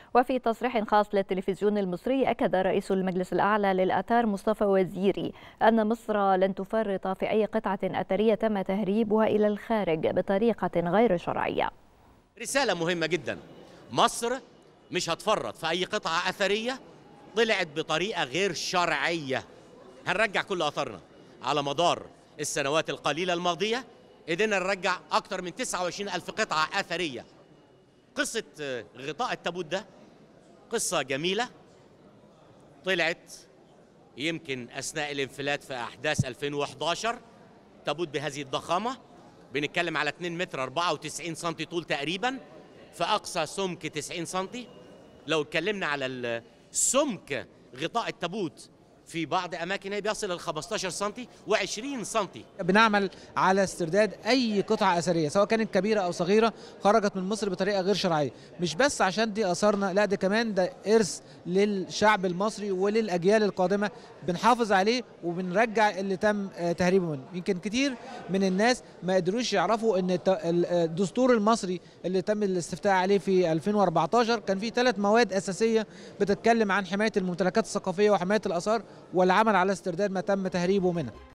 وفي تصريح خاص للتلفزيون المصري أكد رئيس المجلس الأعلى للآثار مصطفى وزيري أن مصر لن تفرط في أي قطعة أثرية تم تهريبها إلى الخارج بطريقة غير شرعية رسالة مهمة جدا مصر مش هتفرط في أي قطعة أثرية طلعت بطريقة غير شرعية هنرجع كل أثرنا على مدار السنوات القليلة الماضية قدرنا نرجع أكثر من 29 ألف قطعة أثرية قصة غطاء التابوت ده قصة جميلة طلعت يمكن أثناء الانفلات في أحداث 2011 تابوت بهذه الضخامة بنتكلم على 2 متر 94 سم طول تقريبا في أقصى سمك 90 سم لو اتكلمنا على السمك غطاء التابوت في بعض اماكن هي بيصل ل 15 سم و20 سم بنعمل على استرداد اي قطعه اثريه سواء كانت كبيره او صغيره خرجت من مصر بطريقه غير شرعيه مش بس عشان دي اثارنا لا ده كمان ده ارث للشعب المصري وللاجيال القادمه بنحافظ عليه وبنرجع اللي تم تهريبه منه يمكن كتير من الناس ما قدروش يعرفوا ان الدستور المصري اللي تم الاستفتاء عليه في 2014 كان فيه ثلاث مواد اساسيه بتتكلم عن حمايه الممتلكات الثقافيه وحمايه الاثار والعمل على استرداد ما تم تهريبه منها